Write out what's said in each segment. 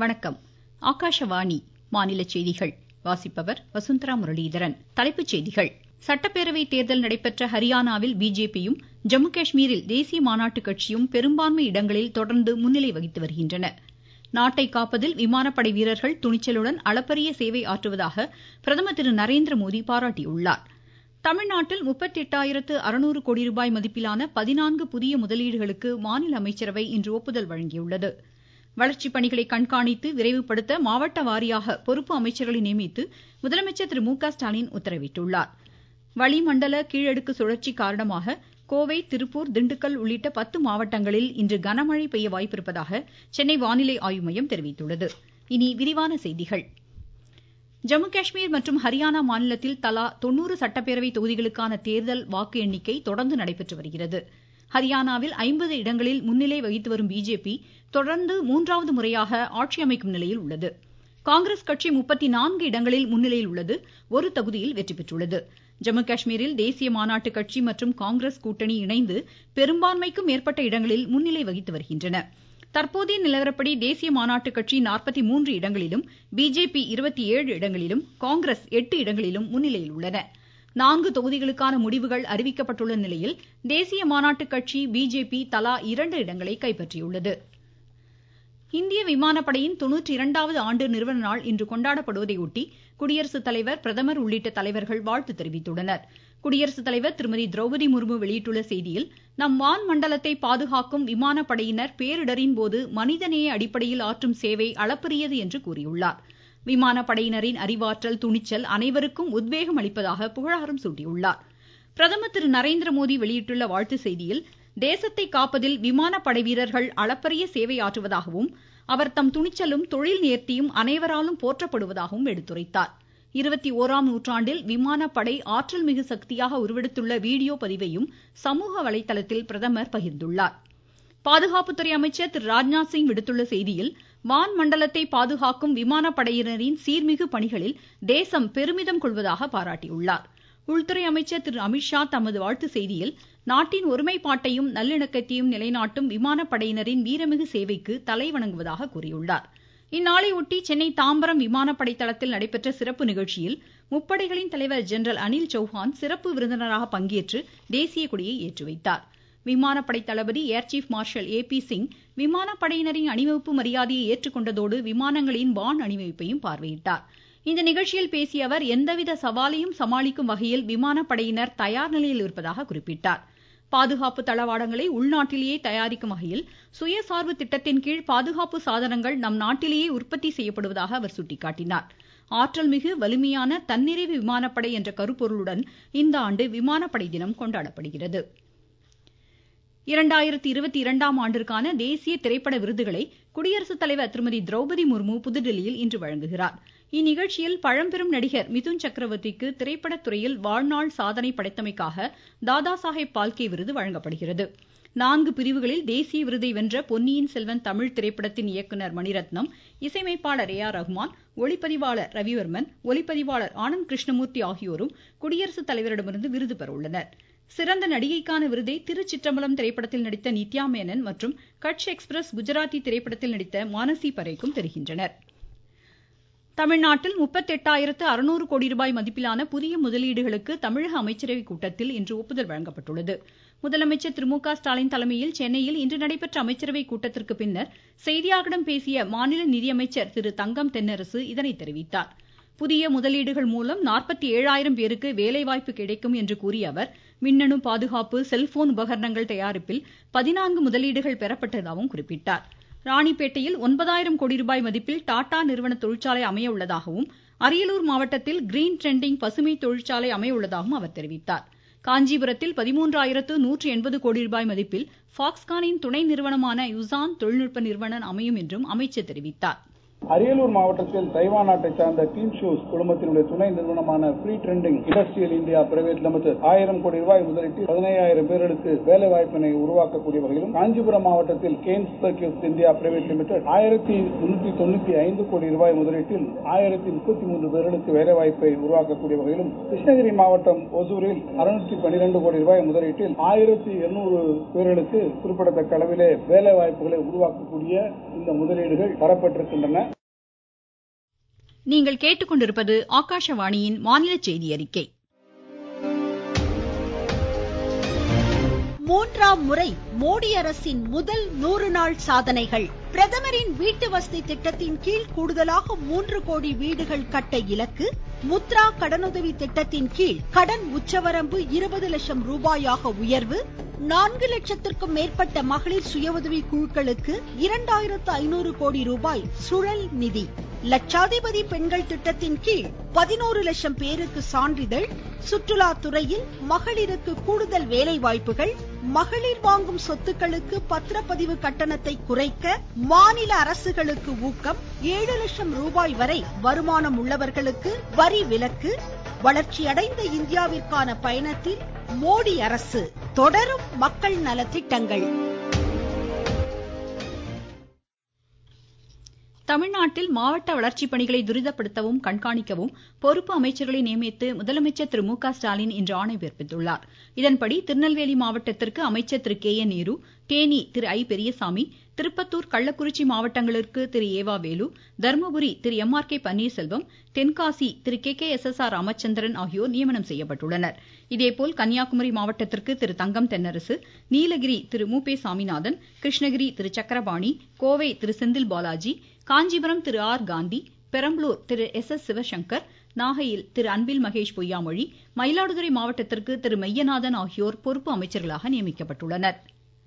வணக்கம் ஆகாஷவாணி மாநில செய்திகள் வாசிப்பவர் வசுந்தரா முரளிதரன் தலைப்புச் செய்திகள் சட்டப்பேரவை தேர்தல் நடைபெற்ற ஹரியானாவில் பிஜேபியும் ஜம்மு காஷ்மீரில் தேசிய மாநாட்டு கட்சியும் பெரும்பான்மை இடங்களில் தொடர்ந்து முன்னிலை வகித்து வருகின்றன நாட்டை காப்பதில் விமானப்படை வீரர்கள் துணிச்சலுடன் அளப்பரிய சேவை ஆற்றுவதாக பிரதமர் திரு நரேந்திரமோடி பாராட்டியுள்ளார் தமிழ்நாட்டில் முப்பத்தி எட்டாயிரத்து அறுநூறு கோடி ரூபாய் மதிப்பிலான பதினான்கு புதிய முதலீடுகளுக்கு மாநில அமைச்சரவை இன்று ஒப்புதல் வழங்கியுள்ளது வளர்ச்சிப் பணிகளை கண்காணித்து விரைவுபடுத்த மாவட்ட வாரியாக பொறுப்பு அமைச்சர்களை நியமித்து முதலமைச்சர் திரு மு க ஸ்டாலின் உத்தரவிட்டுள்ளார் வளிமண்டல கீழடுக்கு சுழற்சி காரணமாக கோவை திருப்பூர் திண்டுக்கல் உள்ளிட்ட பத்து மாவட்டங்களில் இன்று கனமழை பெய்ய வாய்ப்பிருப்பதாக சென்னை வானிலை ஆய்வு மையம் தெரிவித்துள்ளது இனி விரிவான செய்திகள் ஜம்மு காஷ்மீர் மற்றும் ஹரியானா மாநிலத்தில் தலா தொண்ணூறு சட்டப்பேரவை தொகுதிகளுக்கான தேர்தல் வாக்கு எண்ணிக்கை தொடர்ந்து நடைபெற்று வருகிறது ஹரியானாவில் ஐம்பது இடங்களில் முன்னிலை வகித்து வரும் பிஜேபி தொடர்ந்து மூன்றாவது முறையாக ஆட்சி அமைக்கும் நிலையில் உள்ளது காங்கிரஸ் கட்சி முப்பத்தி நான்கு இடங்களில் முன்னிலையில் உள்ளது ஒரு தொகுதியில் வெற்றி பெற்றுள்ளது ஜம்மு காஷ்மீரில் தேசிய மாநாட்டு கட்சி மற்றும் காங்கிரஸ் கூட்டணி இணைந்து பெரும்பான்மைக்கும் மேற்பட்ட இடங்களில் முன்னிலை வகித்து வருகின்றன தற்போதைய நிலவரப்படி தேசிய மாநாட்டு கட்சி நாற்பத்தி மூன்று இடங்களிலும் பிஜேபி இருபத்தி ஏழு இடங்களிலும் காங்கிரஸ் எட்டு இடங்களிலும் முன்னிலையில் உள்ளன நான்கு தொகுதிகளுக்கான முடிவுகள் அறிவிக்கப்பட்டுள்ள நிலையில் தேசிய மாநாட்டு கட்சி பிஜேபி தலா இரண்டு இடங்களை கைப்பற்றியுள்ளது இந்திய விமானப்படையின் தொண்ணூற்றி இரண்டாவது ஆண்டு நிறுவன நாள் இன்று கொண்டாடப்படுவதையொட்டி குடியரசுத் தலைவர் பிரதமர் உள்ளிட்ட தலைவர்கள் வாழ்த்து தெரிவித்துள்ளனர் குடியரசுத் தலைவர் திருமதி திரௌபதி முர்மு வெளியிட்டுள்ள செய்தியில் நம் வான் மண்டலத்தை பாதுகாக்கும் விமானப்படையினர் பேரிடரின் போது மனிதநேய அடிப்படையில் ஆற்றும் சேவை அளப்பரியது என்று கூறியுள்ளார் விமானப்படையினரின் அறிவாற்றல் துணிச்சல் அனைவருக்கும் உத்வேகம் அளிப்பதாக புகழாரம் சூட்டியுள்ளார் பிரதமர் திரு நரேந்திரமோடி வெளியிட்டுள்ள வாழ்த்து செய்தியில் தேசத்தை காப்பதில் விமானப்படை வீரர்கள் அளப்பரிய சேவை ஆற்றுவதாகவும் அவர் தம் துணிச்சலும் தொழில் நேர்த்தியும் அனைவராலும் போற்றப்படுவதாகவும் எடுத்துரைத்தார் இருபத்தி ஓராம் நூற்றாண்டில் விமானப்படை ஆற்றல் மிகு சக்தியாக உருவெடுத்துள்ள வீடியோ பதிவையும் சமூக வலைதளத்தில் பிரதமர் பகிர்ந்துள்ளார் பாதுகாப்புத்துறை அமைச்சர் திரு ராஜ்நாத் சிங் விடுத்துள்ள செய்தியில் வான் மண்டலத்தை பாதுகாக்கும் விமானப்படையினரின் சீர்மிகு பணிகளில் தேசம் பெருமிதம் கொள்வதாக பாராட்டியுள்ளார் உள்துறை அமைச்சர் திரு அமித்ஷா தமது வாழ்த்து செய்தியில் நாட்டின் ஒருமைப்பாட்டையும் நல்லிணக்கத்தையும் நிலைநாட்டும் விமானப்படையினரின் வீரமிகு சேவைக்கு தலை வணங்குவதாக கூறியுள்ளார் இந்நாளையொட்டி சென்னை தாம்பரம் விமானப்படை தளத்தில் நடைபெற்ற சிறப்பு நிகழ்ச்சியில் முப்படைகளின் தலைவர் ஜெனரல் அனில் சௌஹான் சிறப்பு விருந்தினராக பங்கேற்று தேசிய கொடியை ஏற்றி வைத்தார் விமானப்படை தளபதி Air Chief Marshal A P Singh விமானப்படையினரின் அணிவகுப்பு மரியாதையை ஏற்றுக்கொண்டதோடு விமானங்களின் வான் அணிவகுப்பையும் பார்வையிட்டார் இந்த நிகழ்ச்சியில் பேசிய அவர் எந்தவித சவாலையும் சமாளிக்கும் வகையில் விமானப்படையினர் தயார் நிலையில் இருப்பதாக குறிப்பிட்டார் பாதுகாப்பு தளவாடங்களை உள்நாட்டிலேயே தயாரிக்கும் வகையில் சுயசார்பு திட்டத்தின் கீழ் பாதுகாப்பு சாதனங்கள் நம் நாட்டிலேயே உற்பத்தி செய்யப்படுவதாக அவர் சுட்டிக்காட்டினார் ஆற்றல் மிகு வலிமையான தன்னிறைவு விமானப்படை என்ற கருப்பொருளுடன் இந்த ஆண்டு விமானப்படை தினம் கொண்டாடப்படுகிறது இரண்டாயிரத்தி இருபத்தி இரண்டாம் ஆண்டிற்கான தேசிய திரைப்பட விருதுகளை குடியரசுத் தலைவர் திருமதி திரௌபதி முர்மு புதுதில்லியில் இன்று வழங்குகிறார் இந்நிகழ்ச்சியில் பழம்பெரும் நடிகர் மிதுன் சக்கரவர்த்திக்கு திரைப்படத் துறையில் வாழ்நாள் சாதனை படைத்தமைக்காக தாதா சாஹேப் பால்கே விருது வழங்கப்படுகிறது நான்கு பிரிவுகளில் தேசிய விருதை வென்ற பொன்னியின் செல்வன் தமிழ் திரைப்படத்தின் இயக்குனர் மணிரத்னம் இசையமைப்பாளர் ஏ ஆர் ரஹ்மான் ஒளிப்பதிவாளர் ரவிவர்மன் ஒலிப்பதிவாளர் ஆனந்த் கிருஷ்ணமூர்த்தி ஆகியோரும் குடியரசுத் தலைவரிடமிருந்து விருது பெற உள்ளனர் சிறந்த நடிகைக்கான விருதை திருச்சிற்றம்பலம் திரைப்படத்தில் நடித்த நித்யா மேனன் மற்றும் கட்ச் எக்ஸ்பிரஸ் குஜராத்தி திரைப்படத்தில் நடித்த மானசி பரேக்கும் பெறுகின்றனர் தமிழ்நாட்டில் முப்பத்தெட்டாயிரத்து அறுநூறு கோடி ரூபாய் மதிப்பிலான புதிய முதலீடுகளுக்கு தமிழக அமைச்சரவை கூட்டத்தில் இன்று ஒப்புதல் வழங்கப்பட்டுள்ளது முதலமைச்சர் திரு மு க ஸ்டாலின் தலைமையில் சென்னையில் இன்று நடைபெற்ற அமைச்சரவை கூட்டத்திற்கு பின்னர் செய்தியாளர்களிடம் பேசிய மாநில நிதியமைச்சர் திரு தங்கம் தென்னரசு இதனை தெரிவித்தார் புதிய முதலீடுகள் மூலம் நாற்பத்தி ஏழாயிரம் பேருக்கு வேலைவாய்ப்பு கிடைக்கும் என்று கூறிய அவர் மின்னணு பாதுகாப்பு செல்போன் உபகரணங்கள் தயாரிப்பில் பதினான்கு முதலீடுகள் பெறப்பட்டதாகவும் குறிப்பிட்டார் ராணிப்பேட்டையில் ஒன்பதாயிரம் கோடி ரூபாய் மதிப்பில் டாடா நிறுவன தொழிற்சாலை அமைய உள்ளதாகவும் அரியலூர் மாவட்டத்தில் கிரீன் ட்ரெண்டிங் பசுமை தொழிற்சாலை அமைய உள்ளதாகவும் அவர் தெரிவித்தார் காஞ்சிபுரத்தில் பதிமூன்றாயிரத்து நூற்று எண்பது கோடி ரூபாய் மதிப்பில் பாக்ஸ்கானின் துணை நிறுவனமான யுசான் தொழில்நுட்ப நிறுவனம் அமையும் என்றும் அமைச்சர் தெரிவித்தார் அரியலூர் மாவட்டத்தில் தைவான் நாட்டை சார்ந்த டீம் ஷூஸ் குழுமத்தினுடைய துணை நிறுவனமான free trending industrial India private limited ஆயிரம் கோடி ரூபாய் முதலீட்டில் பதினையாயிரம் பேர்களுக்கு வேலை வாய்ப்பினை உருவாக்கக்கூடிய வகையிலும் காஞ்சிபுரம் மாவட்டத்தில் cans circuits India private limited ஆயிரத்தி முன்னூத்தி தொண்ணூத்தி ஐந்து கோடி ரூபாய் முதலீட்டில் ஆயிரத்தி முப்பத்தி மூன்று பேர்களுக்கு வேலை வாய்ப்பை உருவாக்கக்கூடிய வகையிலும் கிருஷ்ணகிரி மாவட்டம் ஒசூரில் அறுநூற்றி பன்னிரண்டு கோடி ரூபாய் முதலீட்டில் ஆயிரத்தி இருநூறு பேர்களுக்கு குறிப்பிடத்தக்க அளவிலே வேலை வாய்ப்புகளை உருவாக்கக்கூடிய இந்த முதலீடுகள் தரப்பட்டிருக்கின்றன நீங்கள் கேட்டுக்கொண்டிருப்பது ஆகாஷவாணியின் மாநில செய்தி அறிக்கை மூன்றாம் முறை மோடி அரசின் முதல் நூறு நாள் சாதனைகள் பிரதமரின் வீட்டு வசதி திட்டத்தின் கீழ் கூடுதலாக மூன்று கோடி வீடுகள் கட்ட இலக்கு முத்ரா கடனுதவி திட்டத்தின் கீழ் கடன் உச்சவரம்பு இருபது லட்சம் ரூபாயாக உயர்வு நான்கு லட்சத்திற்கும் மேற்பட்ட மகளிர் சுய உதவி குழுக்களுக்கு இரண்டாயிரத்து ஐநூறு கோடி ரூபாய் சுழல் நிதி லட்சாதிபதி பெண்கள் திட்டத்தின் கீழ் பதினோரு லட்சம் பேருக்கு சான்றிதழ் சுற்றுலா துறையில் மகளிருக்கு கூடுதல் வேலை வாய்ப்புகள் மகளிர் வாங்கும் சொத்துக்களுக்கு பத்திரப்பதிவு கட்டணத்தை குறைக்க மாநில அரசுகளுக்கு ஊக்கம் ஏழு லட்சம் ரூபாய் வரை வருமானம் உள்ளவர்களுக்கு வரி விலக்கு வளர்ச்சியடைந்த இந்தியாவிற்கான பயணத்தில் மோடி அரசு தொடரும் மக்கள் நலத்திட்டங்கள் தமிழ்நாட்டில் மாவட்ட வளர்ச்சிப் பணிகளை துரிதப்படுத்தவும் கண்காணிக்கவும் பொறுப்பு அமைச்சர்களை நியமித்து முதலமைச்சர் திரு மு க ஸ்டாலின் இன்று ஆணை பிறப்பித்துள்ளார் இதன்படி திருநெல்வேலி மாவட்டத்திற்கு அமைச்சர் Thiru K N Nehru Theni Thiru I Periyasamy Tirupattur Kallakurichi மாவட்டங்களுக்கு Thiru E V Velu Dharmapuri Thiru M R K Panneerselvam Tenkasi Thiru K K S S R Ramachandran ஆகியோர் நியமனம் செய்யப்பட்டுள்ளனர் இதேபோல் கன்னியாகுமரி மாவட்டத்திற்கு திரு தங்கம் Thennarasu Nilgiri Thiru Mu Pe Saminathan Krishnagiri Thiru Sakkarapani Kovai Thiru Senthil Balaji Kanchipuram Thiru R Gandhi Perambalur Thiru S S Sivasankar நாகையில் திரு அன்பில் மகேஷ் பொய்யாமொழி மயிலாடுதுறை மாவட்டத்திற்கு திரு மையநாதன் ஆகியோர் பொறுப்பு அமைச்சர்களாக நியமிக்கப்பட்டுள்ளனர்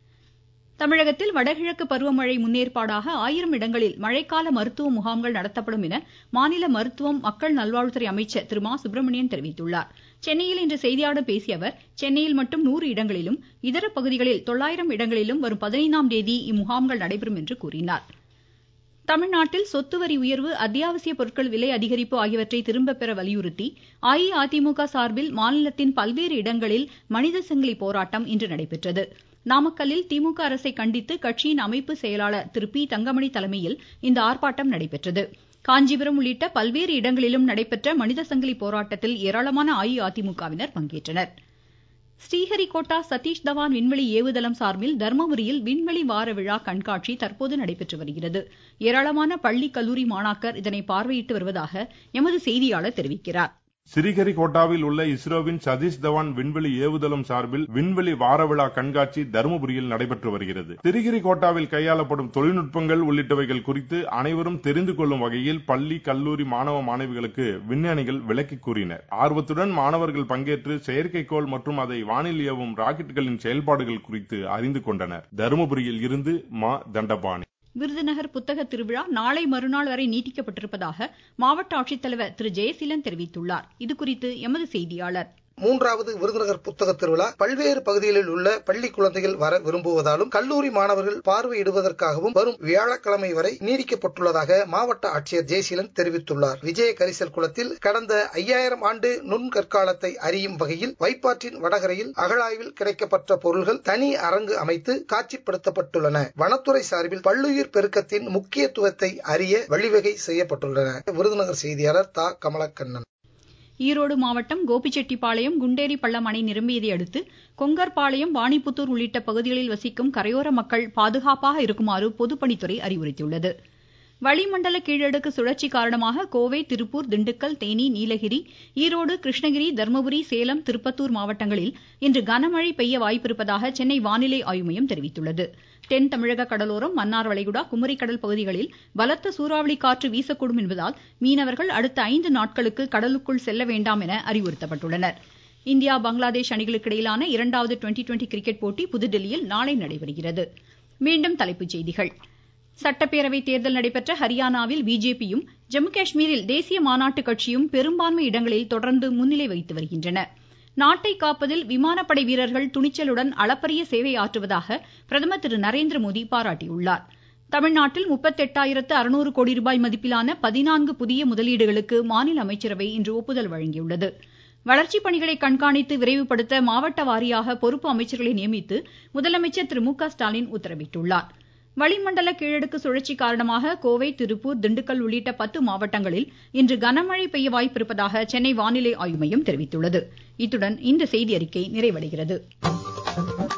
தமிழகத்தில் வடகிழக்கு பருவமழை முன்னேற்பாடாக ஆயிரம் இடங்களில் மழைக்கால மருத்துவ முகாம்கள் நடத்தப்படும் என மாநில மருத்துவம் மக்கள் நல்வாழ்வுத்துறை அமைச்சர் திரு மா சுப்பிரமணியன் தெரிவித்துள்ளார் சென்னையில் இன்று செய்தியாளர்களிடம் பேசிய அவர் சென்னையில் மட்டும் நூறு இடங்களிலும் இதர பகுதிகளில் தொள்ளாயிரம் இடங்களிலும் வரும் பதினைந்தாம் தேதி இம்முகாம்கள் நடைபெறும் என்று கூறினார் தமிழ்நாட்டில் சொத்து வரி உயர்வு அத்தியாவசிய பொருட்கள் விலை அதிகரிப்பு ஆகியவற்றை திரும்பப் பெற வலியுறுத்தி அஇஅதிமுக சார்பில் மாநிலத்தின் பல்வேறு இடங்களில் மனித சங்கிலி போராட்டம் இன்று நடைபெற்றது நாமக்கல்லில் திமுக அரசை கண்டித்து கட்சியின் அமைப்பு செயலாளர் திரு பி தங்கமணி தலைமையில் இந்த ஆர்ப்பாட்டம் நடைபெற்றது காஞ்சிபுரம் உள்ளிட்ட பல்வேறு இடங்களிலும் நடைபெற்ற மனித சங்கிலி போராட்டத்தில் ஏராளமான அஇஅதிமுகவினர் பங்கேற்றனர் ஸ்ரீஹரிகோட்டா சதீஷ் தவான் விண்வெளி ஏவுதளம் சார்பில் தர்மபுரியில் விண்வெளி வார விழா கண்காட்சி தற்போது நடைபெற்று வருகிறது ஏராளமான பள்ளி கல்லூரி மாணாக்கர் இதனை பார்வையிட்டு வருவதாக எமது செய்தியாளர் தெரிவிக்கிறார் சிறிகரிகோட்டாவில் உள்ள இஸ்ரோவின் சதீஷ் தவான் விண்வெளி ஏவுதளம் சார்பில் விண்வெளி வார விழா கண்காட்சி தருமபுரியில் நடைபெற்று வருகிறது சிறிகிரிகோட்டாவில் கையாளப்படும் தொழில்நுட்பங்கள் உள்ளிட்டவைகள் குறித்து அனைவரும் தெரிந்து கொள்ளும் வகையில் பள்ளி கல்லூரி மாணவ மாணவிகளுக்கு விஞ்ஞானிகள் விளக்கி கூறினர் ஆர்வத்துடன் மாணவர்கள் பங்கேற்று செயற்கைக்கோள் மற்றும் அதை வானில் ஏவும் ராக்கெட்டுகளின் செயல்பாடுகள் குறித்து அறிந்து கொண்டனர் தருமபுரியில் இருந்து மா தண்டபாணி விருதுநகர் புத்தக திருவிழா நாளை மறுநாள் வரை நீட்டிக்கப்பட்டிருப்பதாக மாவட்ட ஆட்சித்தலைவர் திரு ஜெயசீலன் தெரிவித்துள்ளார் இதுகுறித்து எமது செய்தியாளர் மூன்றாவது விருதுநகர் புத்தக திருவிழா பல்வேறு பகுதிகளில் உள்ள பள்ளி குழந்தைகள் வர விரும்புவதாலும் கல்லூரி மாணவர்கள் பார்வையிடுவதற்காகவும் வரும் வியாழக்கிழமை வரை நீடிக்கப்பட்டுள்ளதாக மாவட்ட ஆட்சியர் ஜெயசீலன் தெரிவித்துள்ளார் விஜய கரிசல் குளத்தில் கடந்த ஐயாயிரம் ஆண்டு நுண்கற்காலத்தை அறியும் வகையில் வைப்பாற்றின் வடகரையில் அகழாய்வில் கிடைக்கப்பட்ட பொருள்கள் தனி அரங்கு அமைத்து காட்சிப்படுத்தப்பட்டுள்ளன வனத்துறை சார்பில் பல்லுயிர் பெருக்கத்தின் முக்கியத்துவத்தை அறிய வழிவகை செய்யப்பட்டுள்ளன விருதுநகர் செய்தியாளர் தா கமலக்கண்ணன் ஈரோடு மாவட்டம் கோபிச்செட்டிப்பாளையம் குண்டேரி பள்ளம் அணை நிரம்பியதை அடுத்து கொங்கர்பாளையம் வாணிப்புத்தூர் உள்ளிட்ட பகுதிகளில் வசிக்கும் கரையோர மக்கள் பாதுகாப்பாக இருக்குமாறு பொதுப்பணித்துறை அறிவுறுத்தியுள்ளது வளிமண்டல கீழடுக்கு சுழற்சி காரணமாக கோவை திருப்பூர் திண்டுக்கல் தேனி நீலகிரி ஈரோடு கிருஷ்ணகிரி தர்மபுரி சேலம் திருப்பத்தூர் மாவட்டங்களில் இன்று கனமழை பெய்ய வாய்ப்பிருப்பதாக சென்னை வானிலை ஆய்வு மையம் தெரிவித்துள்ளது தென் தமிழக கடலோரம் மன்னார் வளைகுடா குமரிக்கடல் பகுதிகளில் பலத்த சூறாவளி காற்று வீசக்கூடும் என்பதால் மீனவர்கள் அடுத்த ஐந்து நாட்களுக்கு கடலுக்குள் செல்ல வேண்டாம் என அறிவுறுத்தப்பட்டுள்ளனர் இந்தியா பங்களாதேஷ் அணிகளுக்கு இடையிலான இரண்டாவது டுவெண்டி டுவெண்டி கிரிக்கெட் போட்டி புதுதில்லியில் நாளை நடைபெறுகிறது மீண்டும் தலைப்புச் செய்திகள் சட்டப்பேரவை தேர்தல் நடைபெற்ற ஹரியானாவில் பிஜேபியும் ஜம்மு காஷ்மீரில் தேசிய மாநாட்டு கட்சியும் பெரும்பான்மை இடங்களில் தொடர்ந்து முன்னிலை வகித்து வருகின்றன நாட்டை காப்பதில் விமானப்படை வீரர்கள் துணிச்சலுடன் அளப்பரிய சேவை ஆற்றுவதாக பிரதமர் திரு நரேந்திர மோடி பாராட்டியுள்ளார் தமிழ்நாட்டில் முப்பத்தெட்டாயிரத்து அறுநூறு கோடி ரூபாய் மதிப்பிலான பதினான்கு புதிய முதலீடுகளுக்கு மாநில அமைச்சரவை இன்று ஒப்புதல் வழங்கியுள்ளது வளர்ச்சிப் பணிகளை கண்காணித்து விரைவுபடுத்த மாவட்ட வாரியாக பொறுப்பு அமைச்சர்களை நியமித்து முதலமைச்சர் திரு மு க ஸ்டாலின் உத்தரவிட்டுள்ளார் வளிமண்டல கீழடுக்கு சுழற்சி காரணமாக கோவை திருப்பூர் திண்டுக்கல் உள்ளிட்ட பத்து மாவட்டங்களில் இன்று கனமழை பெய்ய வாய்ப்பிருப்பதாக சென்னை வானிலை ஆய்வு மையம் தெரிவித்துள்ளது இத்துடன் இந்த செய்தியறிக்கை நிறைவடைகிறது